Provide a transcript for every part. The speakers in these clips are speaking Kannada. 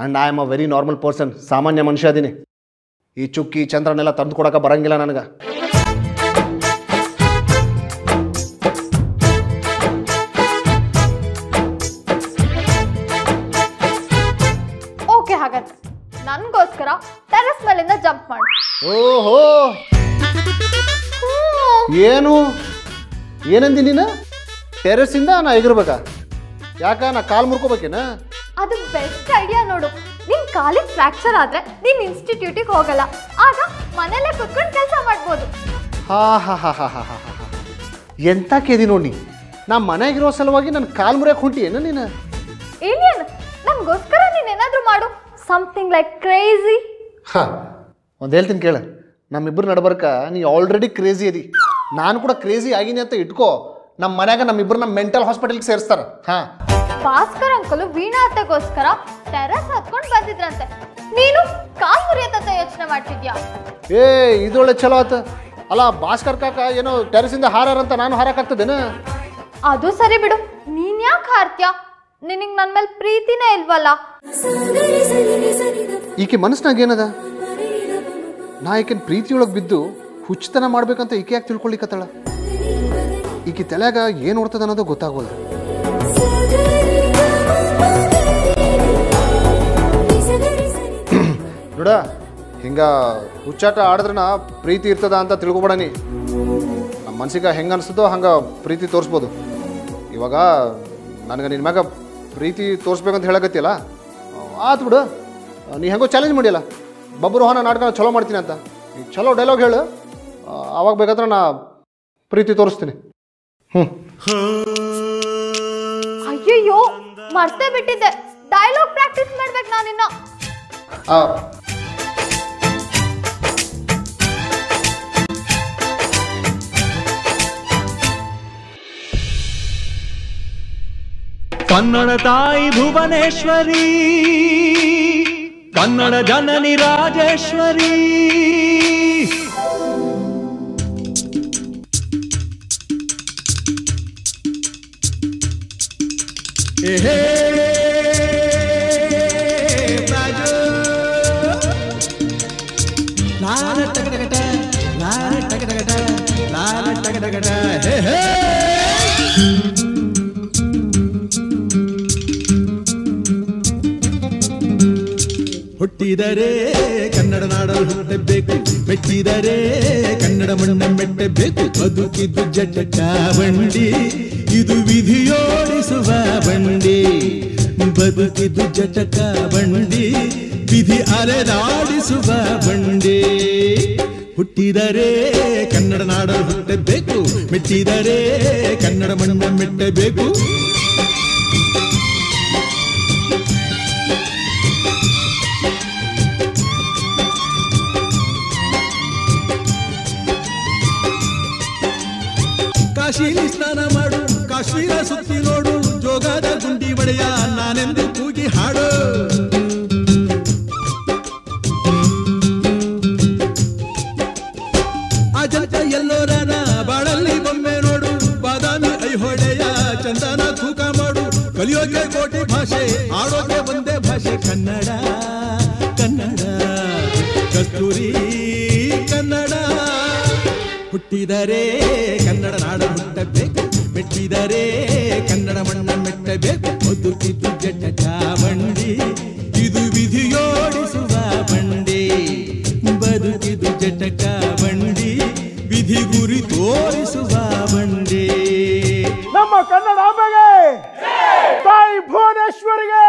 And I am a very normal person ಸಾಮಾನ್ಯ ಮನುಷ್ಯ ಅದೀನಿ ಈ ಚುಕ್ಕಿ ಚಂದ್ರನೆಲ್ಲ ತಂದು ಕೊಡೋಕೆ ಬರಂಗಿಲ್ಲ ನನಗೆ ಓಕೆ ಹಾಗಾದ್ರೆ ನನ್ಗೋಸ್ಕರ ಟೆರೆಸ್ ಮೇಲಿಂದ ಜಂಪ್ ಮಾಡು ಓಹೋ ಏನು ಏನಂದಿ ನೀನು ಟೆರೆಸ್ಸಿಂದ ನಾ ಎಗಿರ್ಬೇಕಾ ಯಾಕ ನಾ ಕಾಲು ಮುರ್ಕೋಬೇಕೇನ ಅದು ಬೆಸ್ಟ್ ಐಡಿಯಾ ನೋಡು ನಿನ್ ಕಾಲಿಗೆ ಫ್ರಾಕ್ಚರ್ ಆದ್ರೆ ನೀನ್ ಇನ್ಸ್ಟಿಟ್ಯೂಟಿಗೆ ಹೋಗಲ್ಲ ಆಗ ಮನೇಲೆ ಕುತ್ಕೊಂಡು ಕೆಲಸ ಮಾಡ್ಬೋದು ಹಾ ಹಾ ಹಾ ಹಾ ಹಾ ಹಾ ಹಾ ಹಾ ಎಂತ ಕೇದಿ ನೋಡಿ ನಾ ಮನೆಯಾಗಿರೋ ಸಲುವಾಗಿ ನನ್ನ ಕಾಲು ಮುರಿಯಕ್ಕೆ ಹೊಂಟಿ ಏನ ನೀನು ಏಲಿಯನ್ ನನ್ಗೋಸ್ಕರ ನೀನ್ ಏನಾದ್ರೂ ಮಾಡು ಸಮಥಿಂಗ್ ಲೈಕ್ ಕ್ರೇಜಿ ಹಾ ಒಂದು ಹೇಳ್ತೀನಿ ಕೇಳು ನಮ್ಮಿಬ್ಬರು ನಡ್ಬರ್ಕ ನೀ ಆಲ್ರೆಡಿ ಕ್ರೇಜಿ ಅದಿ ನಾನು ಕೂಡ ಕ್ರೇಜಿ ಆಗೀನಿ ಅಂತ ಇಟ್ಕೋ ನಮ್ಮ ಮನ್ಯಾಗ ನಮ್ಮಿಬ್ಬರನ್ನ ಮೆಂಟಲ್ ಹಾಸ್ಪಿಟಲ್ಗೆ ಸೇರಿಸ್ತಾರ ಹಾಂ ಭಾಸ್ಕರ್ ಅಂಕಲು ವೀಣಾ ಅತ್ತೆಗೋಸ್ಕರ ಟೆರೆಸ್ ಹತ್ಕೊಂಡು ಬಂದಿದ್ರಂತೆ ನೀನು ಕಾಲ್ ಮುರಿಯತ್ತ ಯೋಚನೆ ಮಾಡ್ತಿದ್ಯಾ ಏ ಇದೊಳ್ಳೆ ಚಲೋ ಆತ ಅಲ್ಲ ಭಾಸ್ಕರ್ ಕಾಕ ಏನೋ ಟೆರೆಸಿಂದ ಹಾರಾರಂತ ನಾನು ಹಾರಕ್ಕಾಗ್ತದೇನ ಅದು ಸರಿ ಬಿಡು ನೀನ್ ಯಾಕೆ ಹಾರ್ತ್ಯಾ ನಿನಗ್ ನನ್ ಮೇಲೆ ಪ್ರೀತಿನೇ ಇಲ್ವಲ್ಲ ಈಕೆ ಮನಸ್ಸಿನಾಗ ಏನದ ನಾ ಈಕೆನ ಪ್ರೀತಿಯೊಳಗೆ ಬಿದ್ದು ಹುಚ್ಚತನ ಮಾಡ್ಬೇಕಂತ ಈಕೆ ಯಾಕೆ ತಿಳ್ಕೊಳ್ಳಿಕತ್ತಾಳ ಈಕೆ ತಲೆಯಾಗ ಏನು ಓಡ್ತದ ಅನ್ನೋದು ಗೊತ್ತಾಗೋದು ನೋಡ ಹಿಂಗ ಹುಚ್ಚಾಟ ಆಡಿದ್ರನ ಪ್ರೀತಿ ಇರ್ತದ ಅಂತ ತಿಳ್ಕೊಬೇಡ ನೀ ನಮ್ಮ ಮನ್ಸಿಗೆ ಹೆಂಗೆ ಅನಿಸ್ತದೋ ಹಂಗೆ ಪ್ರೀತಿ ತೋರಿಸ್ಬೋದು ಇವಾಗ ನನಗೆ ನಿನ್ನ ಮ್ಯಾಗ ಪ್ರೀತಿ ತೋರಿಸ್ಬೇಕಂತ ಹೇಳಕತ್ತಿಯಲ್ಲ ಆತು ಬಿಡು ನೀ ಹೆಂಗೋ ಚಾಲೆಂಜ್ ಮಾಡಿಯಲ್ಲ ಬಬ್ರು ಹಾನ ನಾಟಕ ಚಲೋ ಮಾಡ್ತೀನಿ ಅಂತ ನೀ ಚಲೋ ಡೈಲಾಗ್ ಹೇಳು ಆ, ಅವಾಗ ಬೇಕಾದ್ರೆ ನಾ ಪ್ರೀತಿ ತೋರಿಸ್ತೀನಿ ಹ್ಞೂ ಅಯ್ಯಯ್ಯೋ ಮರ್ತೇ ಬಿಟ್ಟಿದ್ದೆ ಡೈಲಾಗ್ ಪ್ರಾಕ್ಟೀಸ್ ಮಾಡ್ಬೇಕು ನಾನಿನ್ನ ಆ, ಕನ್ನಡ ತಾಯಿ ಭುವನೇಶ್ವರಿ ಕನ್ನಡ ಜನನಿ ರಾಜೇಶ್ವರಿ ಏಹೇ ರಾಜು. ಲಾಲ ಟಗಟಗಟ, ಲಾಲ ಟಗಟಗಟ, ಲಾಲ ಟಗಟಗಟ, ಹೇ ಹೇ ಹುಟ್ಟಿದರೆ ಕನ್ನಡ ನಾಡಲು ಹುಟ್ಟಬೇಕು ಮೆಟ್ಟಿದರೆ ಕನ್ನಡ ಮಣ್ಣ ಮೆಟ್ಟಬೇಕು ಬದುಕಿದ್ದು ಜಟಕ ಬಂಡಿ ಇದು ವಿಧಿಯೋಡಿಸುವ ಬಂಡಿ ಬದುಕಿದ್ದು ಜಟಕ ಬಂಡಿ ವಿಧಿ ಅಲೆದಾಡಿಸುವ ಬಂಡಿ ಹುಟ್ಟಿದರೆ ಕನ್ನಡ ನಾಡಲು ಹುಟ್ಟಬೇಕು ಮೆಟ್ಟಿದರೆ ಕನ್ನಡ ಮಣ್ಣ ಮೆಟ್ಟಬೇಕು ಕಾಶಿಲಿ ಸ್ನಾನ ಮಾಡು ಕಾಶ್ಮೀರ ಸುತ್ತಿ ನೋಡು ಜೋಗದ ಗುಂಡಿ ಒಡೆಯ ನಾನೆಂದು ಕೂಗಿ ಹಾಡು ಅಜಂತ ಎಲ್ಲೋರನ ಬಾಳಲ್ಲಿ ಬೊಮ್ಮೆ ನೋಡು ಬಾದಾಮಿ ಐಹೊಳೆಯ ಚಂದನ ತೂಕ ಮಾಡು ಕಲಿಯೋಕೆ ಕೋಟಿ ಭಾಷೆ ಆಡೋಕೆ ಒಂದೇ ಭಾಷೆ ಕನ್ನಡ ಕನ್ನಡ ಕಸ್ತೂರಿ ಕನ್ನಡ ಹುಟ್ಟಿದರೆ ಕನ್ನಡ ನಾಡ ಹುಟ್ಟಬೇಕು ಮೆಟ್ಟಿದರೆ ಕನ್ನಡ ಮಣ್ಣ ಮೆಟ್ಟಬೇಕು ಬದುಕಿದ್ದು ಜಟ ಬಂಡಿ ಇದು ವಿಧಿಯೋಡಿಸುವ ಬಂಡಿ ಬದುಕಿದು ಜಟಕ ಬಂಡಿ ವಿಧಿ ಗುರಿ ತೋರಿಸುವ ಬಂಡಿ ನಮ್ಮ ಕನ್ನಡಾಂಬೆಗೆ ತಾಯಿ ಭುವನೇಶ್ವರಿಗೆ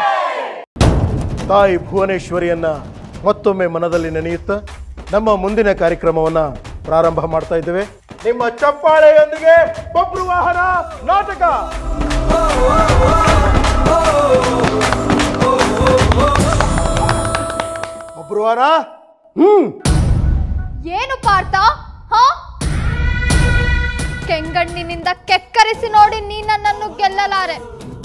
ತಾಯಿ ಭುವನೇಶ್ವರಿಯನ್ನ ಮತ್ತೊಮ್ಮೆ ಮನದಲ್ಲಿ ನೆನೆಯುತ್ತಾ ನಮ್ಮ ಮುಂದಿನ ಕಾರ್ಯಕ್ರಮವನ್ನ ಪ್ರಾರಂಭ ಮಾಡ್ತಾ ಇದ್ದೇವೆ ನಿಮ್ಮ ಚಪ್ಪಾಳೆಯೊಂದಿಗೆ ಬಬ್ರು ವಾಹನ ನಾಟಕ ಬಬ್ರು ವಾಹನ ಹ್ಮ್ ಏನು ಪಾರ್ಥ ಹಾ ಕೆಂಗಣ್ಣಿನಿಂದ ಕೆಕ್ಕರಿಸಿ ನೋಡಿ ನೀ ನನ್ನನ್ನು ಗೆಲ್ಲಲಾರೆ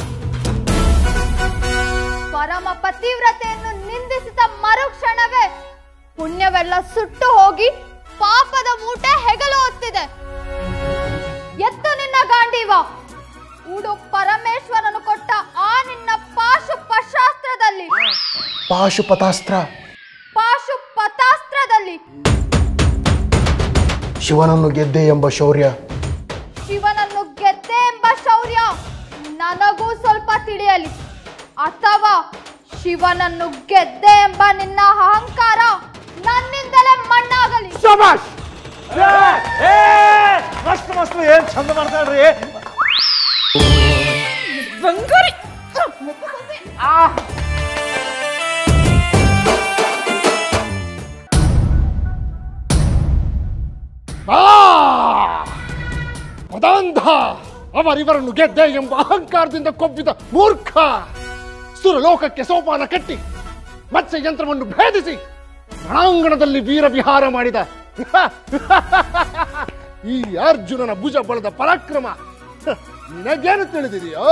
ಪರಮ ಪತಿವ್ರತೆಯನ್ನು ನಿಂದಿಸಿದ ಮರುಕ್ಷಣವೇ ಪುಣ್ಯವೆಲ್ಲ ಸುಟ್ಟು ಹೋಗಿ ಪಾಪದ ಮೂಟೆ ಹೆಗಲು ಹೊತ್ತಿದೆ ಎತ್ತು ನಿನ್ನ ಗಾಂಡೀವ ಉಡು ಪರಮೇಶ್ವರನು ಕೊಟ್ಟ ಆ ನಿನ್ನ ಪಾಶುಪಶಾಸ್ತ್ರದಲ್ಲಿ ಪಾಶುಪತಾಸ್ತ್ರ ಪಾಶುಪತಾಸ್ತ್ರದಲ್ಲಿ ಶಿವನನ್ನು ಗೆದ್ದೆ ಎಂಬ ಶೌರ್ಯ ಶಿವನನ್ನು ಗೆದ್ದೆ ಎಂಬ ಶೌರ್ಯ ನನಗೂ ಸ್ವಲ್ಪ ತಿಳಿಯಲಿ ಅಥವಾ ಶಿವನನ್ನು ಗೆದ್ದೆ ಎಂಬ ನಿನ್ನ ಅಹಂಕಾರ ನನ್ನಿಂದಲೇ ಮಣ್ಣಾಗಲಿ ಶಬಾಷ್ ಏ ಮಸ್ತ್ ಮಸ್ತ್ ಏನ್ ಚಂದ ಮಾಡ್ತಾಳ್ರಿ ಬಂಗಾರಿ ಮದಾಂಧ ಅವರಿವರನ್ನು ಗೆದ್ದೆ ಎಂಬ ಅಹಂಕಾರದಿಂದ ಕೊಬ್ಬಿದ ಮೂರ್ಖ ಸುರಲೋಕಕ್ಕೆ ಸೋಪಾನ ಕಟ್ಟಿ ಮತ್ಸ್ಯ ಯಂತ್ರವನ್ನು ಭೇದಿಸಿ ರಣಾಂಗಣದಲ್ಲಿ ವೀರ ವಿಹಾರ ಮಾಡಿದ ಈ ಅರ್ಜುನನ ಭುಜ ಬಲದ ಪರಾಕ್ರಮ ಹ, ನಿನಗೇನು ತಿಳಿದಿದೆಯೋ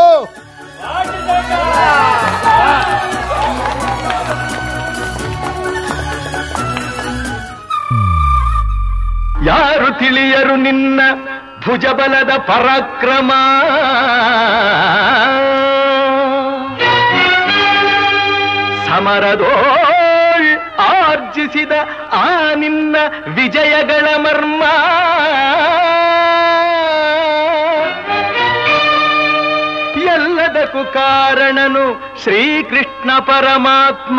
ಯಾರು ತಿಳಿಯರು ನಿನ್ನ ಭುಜಬಲದ ಪರಾಕ್ರಮ ಸಮರದೋಳ್ ಆರ್ಜಿಸಿದ ಆ ನಿನ್ನ ವಿಜಯಗಳ ಮರ್ಮ ಎಲ್ಲದಕ್ಕೂ ಕಾರಣನು ಶ್ರೀಕೃಷ್ಣ ಪರಮಾತ್ಮ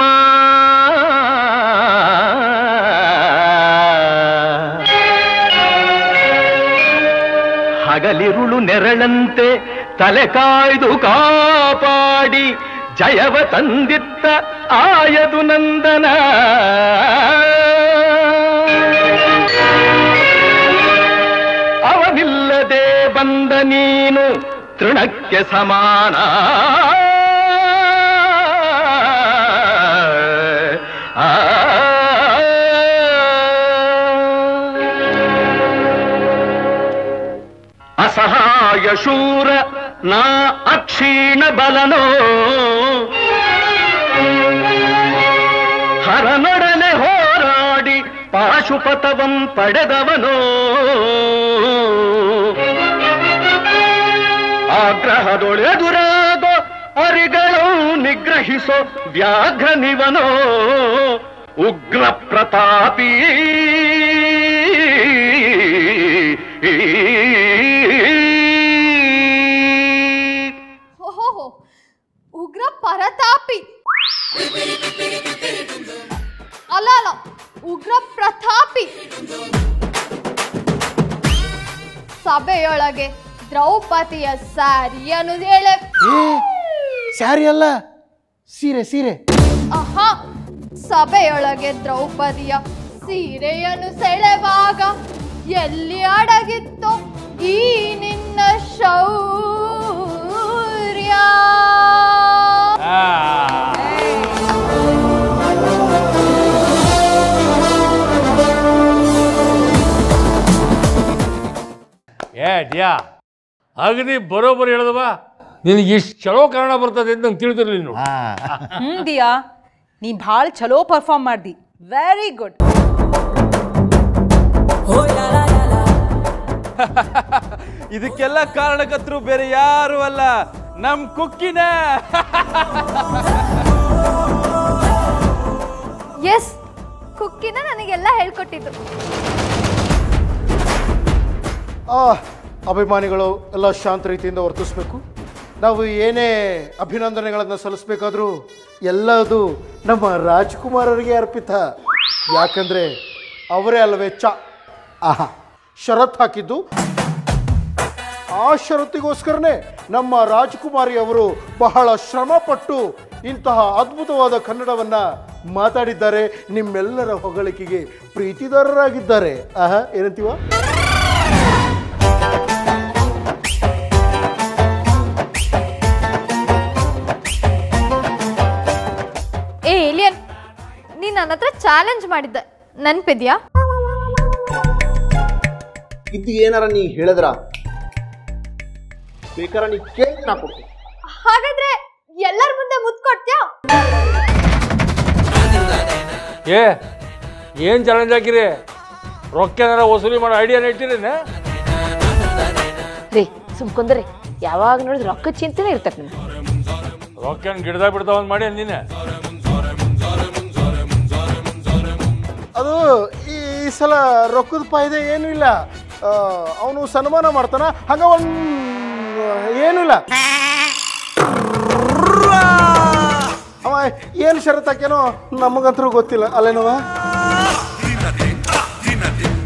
ಹಗಲಿರುಳು ನೆರಳಂತೆ ತಲೆ ಕಾಯ್ದು ಕಾಪಾಡಿ ಜಯವ ತಂದಿತ್ತ ಆಯದು ನಂದನ ಅವನಿಲ್ಲದೆ ಬಂದ ನೀನು ತೃಣಕ್ಕೆ ಸಮಾನ ಆ ಅಸಹಾಯ ಶೂರ ನಾ ಅಕ್ಷೀಣ ಬಲನೋ ಹರನೊಡನೆ ಹೋರಾಡಿ ಪಾಶುಪತವಂ ಪಡೆದವನೋ ಆಗ್ರಹದೊಳೆದುರಾಗೋ ಅರಿಗಳು ನಿಗ್ರಹಿಸೋ ವ್ಯಾಘ್ರನಿವನೋ ಉಗ್ರ ಪ್ರತಾಪಿ ಓಹೋ ಉಗ್ರ ಪರತಾಪಿ ಅಲ್ಲ ಅಲ್ಲ ಉಗ್ರ ಪ್ರತಾಪಿ ಸಭೆಯೊಳಗೆ ದ್ರೌಪದಿಯ ಸಾರಿಯನ್ನು ಹೇಳೆ ಸ್ಯಾರಿ ಅಲ್ಲ ಸೀರೆ ಸೀರೆ ಆಹಾ ಸಭೆಯೊಳಗೆ ದ್ರೌಪದಿಯ ಸೀರೆಯನ್ನು ಸೆಳೆವಾಗ ಎಲ್ಲಿ ಅಡಗಿತ್ತು ಈ ನಿನ್ನ ಶೌರ್ಯ ಏ ಡ್ಯಾ ಅಗದಿ ಬರೋಬ್ಬರಿ ಹೇಳದವ ನಿನಗೆ ಇಷ್ಟು ಚಲೋ ಕನ್ನಡ ಬರ್ತದೆ ಅಂತ ನಂಗೆ ತಿಳಿದಿರಲಿಲ್ಲ ನೀನು ಹ್ಮ್ ದಿಯಾ ನೀ ಭಾಳ ಚಲೋ ಪರ್ಫಾರ್ಮ್ ಮಾಡ್ದಿ ವೆರಿ ಗುಡ್ ಇದಕ್ಕೆಲ್ಲ ಕಾರಣಕರ್ತರು ಬೇರೆ ಯಾರು ಅಲ್ಲ ನಮ್ ಕುಕ್ಕಿನ ಎಸ್ ಕುಕ್ಕಿನ ನನಗೆಲ್ಲ ಹೇಳ್ಕೊಟ್ಟಿದ್ದು ಆ ಅಭಿಮಾನಿಗಳು ಎಲ್ಲ ಶಾಂತ ರೀತಿಯಿಂದ ವರ್ತಿಸ್ಬೇಕು ನಾವು ಏನೇ ಅಭಿನಂದನೆಗಳನ್ನು ಸಲ್ಲಿಸ್ಬೇಕಾದ್ರೂ ಎಲ್ಲದು ನಮ್ಮ ರಾಜ್ಕುಮಾರರಿಗೆ ಅರ್ಪಿತ ಯಾಕಂದ್ರೆ ಅವರೇ ಅಲ್ಲವೇ ಚ ಆಹಾ ಷರತ್ ಹಾಕಿದ್ದು ಆ ಷರತ್ತಿಗೋಸ್ಕರನೇ ನಮ್ಮ ರಾಜ್ಕುಮಾರಿ ಅವರು ಬಹಳ ಶ್ರಮಪಟ್ಟು ಇಂತಹ ಅದ್ಭುತವಾದ ಕನ್ನಡವನ್ನ ಮಾತಾಡಿದ್ದಾರೆ ನಿಮ್ಮೆಲ್ಲರ ಹೊಗಳಿಕೆಗೆ ಪ್ರೀತಿದಾರರಾಗಿದ್ದಾರೆ ಆಹಾ ಏನಂತೀವ ಏ ಏಲಿಯನ್ ನೀನ್ ನನ್ನ ಹತ್ರ ಚಾಲೆಂಜ್ ಮಾಡಿದ್ದೆ ನೆನ್ಪಿದ್ಯಾ ಇದು ಏನಾರ ನೀ ಹೇಳಿದ್ರ ಬೇಕಾರ ನೀ ಕೇಳಿ ನಾ ಕೊಡ್ತೀನಿ ಹಾಗಾದ್ರೆ ಎಲ್ಲರ ಮುಂದೆ ಮುತ್ತು ಕೊಡ್ತ್ಯಾ ಏ ಏನು ಚಾಲೆಂಜ್ ಹಾಕಿರಿ ರೊಕ್ಕ ಏನಾರ ವಸೂಲಿ ಮಾಡೋ ಐಡಿಯಾನ ಇಟ್ಟಿರೇನೆ ರೀ ಸುಮ್ಕೊಂದ್ರಿ ಯಾವಾಗ ನೋಡಿದ್ರೆ ರೊಕ್ಕ ಚಿಂತೆನೇ ಇರ್ತೈತೆ ನಿಮ್ಗೆ ರೊಕ್ಕ ಗಿಡದಾಗ ಬಿಡ್ತಾವ ಮಾಡಿ ನೀನೆ ಅದು ಈ ಈ ಸಲ ರೊಕ್ಕದ ಫಾಯ್ದೆ ಏನೂ ಇಲ್ಲ ಅವನು ಸನ್ಮಾನ ಮಾಡ್ತಾನ ಹಂಗ ಒಂದು ಏನೂ ಇಲ್ಲ ಅವ ಏನು ಷರತ್ತಾಕೇನೋ ನಮಗಂತರೂ ಗೊತ್ತಿಲ್ಲ ಅಲ್ಲೇನವ